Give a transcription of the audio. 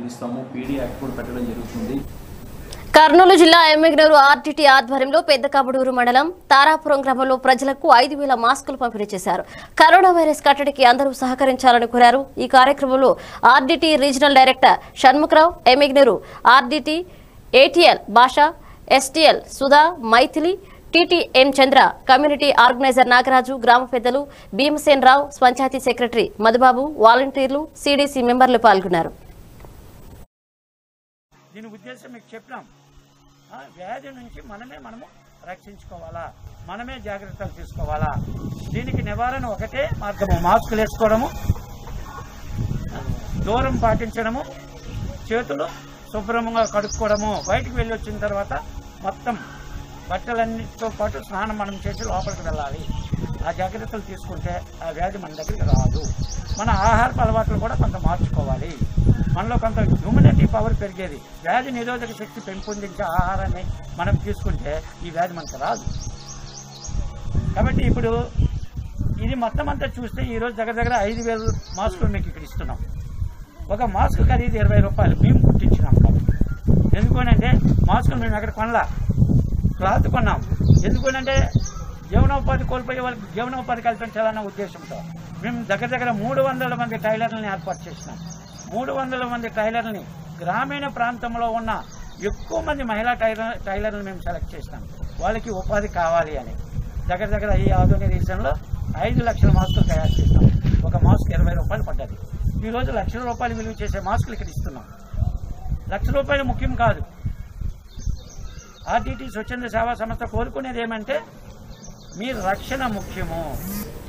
పిలుస్తాము PD act కూడా పెట్టడం జరుగుతుంది కర్నూలు జిల్లా ఎమ్మిగనూరు ఆర్టీటీ ఆధ్వర్యంలో పెద్ద కబడూరు మండలం తారాపురం గ్రామంలో ప్రజలకు ఐదు వేల మాస్కులు పంపిణీ చేశారు కరోనా వైరస్ కట్టడికి అందరూ సహకరించాలని కోరారు ఈ కార్యక్రమంలో RDT regional director Shanmukharao Emmiganur RDT ATL భాష STL Sudha Mythili TTM Chandra community organiser Nagaraju గ్రామ పెద్దలు భీమసేన్ రావు పంచాయతీ సెక్రటరీ మధుబాబు వాలంటీర్లు సీడీసీ మెంబర్లు పాల్గొన్నారు దీని ఉద్దేశం మీకు చెప్పినాం ఆ, వ్యాధి నుంచి మనమే మనము రక్షించుకోవాలా మనమే జాగ్రత్తలు తీసుకోవాలా దీనికి నివారణ ఒకటే మార్గము మాస్కులు వేసుకోవడము దూరం పాటించడము చేతులు శుభ్రంగా కడుక్కోవడము బయటికి వెళ్ళి వచ్చిన తర్వాత మొత్తం బట్టలన్నిటితో పాటు స్నానం మనం చేసి లోపలికి వెళ్ళాలి ఆ జాగ్రత్తలు తీసుకుంటే ఆ వ్యాధి మన దగ్గరికి రాదు మన ఆహారపు అలవాట్లు కూడా కొంత మార్చుకోవాలి మనలో కొంత ఇమ్యూనిటీ పవర్ పెరిగేది వ్యాధి నిరోధక శక్తి పెంపొందించే ఆహారాన్ని మనం తీసుకుంటే ఈ వ్యాధి మనకు రాదు కాబట్టి ఇప్పుడు ఇది మొత్తం అంతా చూస్తే ఈరోజు దగ్గర దగ్గర ఐదు వేలు మాస్కులు మీకు ఇక్కడ ఇస్తున్నాం ఒక మాస్క్ ఖరీదు ఇరవై రూపాయలు మేము కుట్టించినాం కాబట్టి ఎందుకనంటే మాస్కులు మేము ఎక్కడ కొనలా క్లాత్ కొన్నాం ఎందుకనంటే జీవనోపాధి కోల్పోయే వాళ్ళకి జీవనోపాధి కల్పించాలన్న ఉద్దేశంతో మేము దగ్గర దగ్గర మూడు వందల మంది టైలర్లని ఏర్పాటు చేసినాం మూడు వందల మంది టైలర్ని గ్రామీణ ప్రాంతంలో ఉన్న ఎక్కువ మంది మహిళా టైలర్ టైలర్లను మేము సెలెక్ట్ చేసినాం వాళ్ళకి ఉపాధి కావాలి అని దగ్గర దగ్గర ఈ ఆధునిక రీజన్లో ఐదు లక్షల మాస్కులు తయారు చేసినాం ఒక మాస్క్ ఇరవై రూపాయలు పడ్డది ఈరోజు లక్షల రూపాయలు విలువ చేసే మాస్కులు ఇక్కడ ఇస్తున్నాం లక్ష రూపాయలు ముఖ్యం కాదు ఆర్టీటీ స్వచ్ఛంద సేవా సంస్థ కోరుకునేది ఏమంటే మీ రక్షణ ముఖ్యము